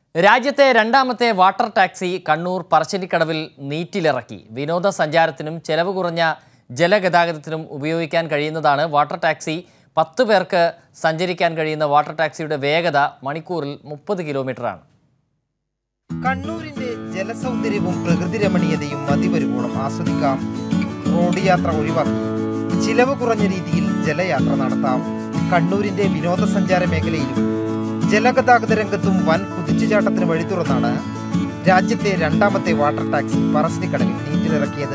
രാജ്യത്തെ രണ്ടാമത്തെ water taxi Kannur പറശ്ശിനിക്കടവിൽ നീറ്റിലിറക്കി വിനോദസഞ്ചാരത്തിനും ചെലവ് കുറഞ്ഞ ജലഗതാഗതത്തിനും ഉപയോഗിക്കാൻ കഴിയുന്നതാണ് വാട്ടർ ടാക്സി പത്ത് പേർക്ക് സഞ്ചരിക്കാൻ കഴിയുന്ന വാട്ടർ ടാക്സിയുടെ വേഗത മണിക്കൂറിൽ മുപ്പത് കിലോമീറ്ററാണ് കണ്ണൂരിന്റെ ജലസൗന്ദര്യവും പ്രകൃതി രമണീയതയും മതിവരുവോളം ആസ്വദിക്കാം റോഡ് യാത്ര ഒഴിവാക്കി ചിലവ് കുറഞ്ഞ രീതിയിൽ ജലയാത്ര നടത്താം കണ്ണൂരിന്റെ വിനോദസഞ്ചാര മേഖലയിലും ജലഗതാഗത രംഗത്തും വൻ കുതിച്ചുചാട്ടത്തിന് വഴി തുറന്നാണ് രാജ്യത്തെ രണ്ടാമത്തെ വാട്ടർ ടാക്സി പറശ്ശിനിക്കടവിൽ നീറ്റിലിറക്കിയത്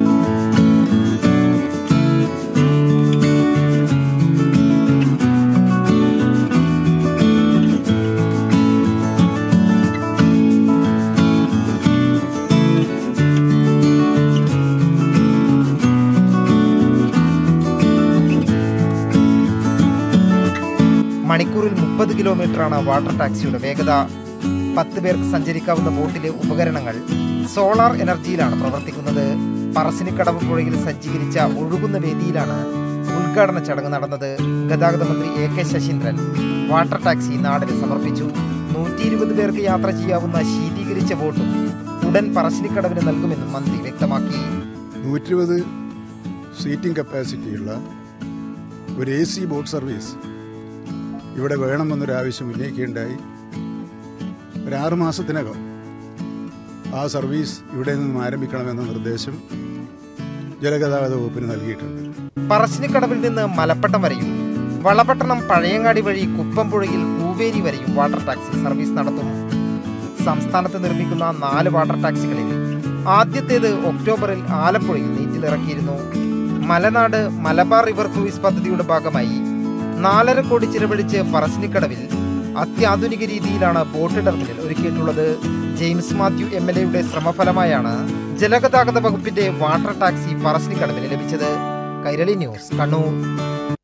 മണിക്കൂറിൽ മുപ്പത് കിലോമീറ്ററാണ് വാട്ടർ ടാക്സിയുടെ വേഗത പത്ത് പേർക്ക് സഞ്ചരിക്കാവുന്ന ബോട്ടിലെ ഉപകരണങ്ങൾ സോളാർ എനർജിയിലാണ് പ്രവർത്തിക്കുന്നത് പറശ്ശിനിക്കടവ് പുഴയിൽ സജ്ജീകരിച്ച ഒഴുകുന്ന വേദിയിലാണ് ഉദ്ഘാടന ചടങ്ങ് നടന്നത് ഗതാഗത മന്ത്രി എ കെ ശശീന്ദ്രൻ വാട്ടർ ടാക്സി നാടിന് സമർപ്പിച്ചു നൂറ്റി ഇരുപത് പേർക്ക് യാത്ര ചെയ്യാവുന്ന ശീതീകരിച്ച ബോട്ടും ഉടൻ പറശ്ശിനിക്കടവിന് നൽകുമെന്നും മന്ത്രി വ്യക്തമാക്കി നൂറ്റിരുപത് സീറ്റിംഗ് കപ്പാസിറ്റിയുള്ള ഒരു എ സി ബോട്ട് സർവീസ് ഇവിടെ വേണമെന്നൊരു ആവശ്യം ഉന്നയിക്കുകയുണ്ടായി ഒരു ആറ് മാസത്തിനകം ആ സർവീസ് ഇവിടെ നിന്നും ആരംഭിക്കണമെന്ന നിർദ്ദേശം ജലഗതാഗത വകുപ്പിന് നൽകിയിട്ടുണ്ട് പറശ്ശിനിക്കടവിൽ നിന്ന് മലപ്പട്ടം വരെയും വളപട്ടണം പഴയങ്ങാടി വഴി കുപ്പംപുഴയിൽ കൂവേരി വരെയും വാട്ടർ ടാക്സി സർവീസ് നടത്തും സംസ്ഥാനത്ത് നിർമ്മിക്കുന്ന നാല് വാട്ടർ ടാക്സികളിൽ ആദ്യത്തേത് ഒക്ടോബറിൽ ആലപ്പുഴയിൽ നീറ്റിലിറക്കിയിരുന്നു മലനാട് മലബാർ റിവർ ക്രൂയിസ് പദ്ധതിയുടെ ഭാഗമായി നാലര കോടി ചിലവഴിച്ച് പറശ്ശിനിക്കടവിൽ അത്യാധുനിക രീതിയിലാണ് ബോട്ട് ടെർമിനൽ ഒരുക്കിയിട്ടുള്ളത് ജെയിംസ് മാത്യു എം എൽ എയുടെ ശ്രമഫലമായാണ് ജലഗതാഗത വകുപ്പിന്റെ വാട്ടർ ടാക്സി പറശ്ശിനിക്കടവിന് ലഭിച്ചത് കൈരളി ന്യൂസ് കണ്ണൂർ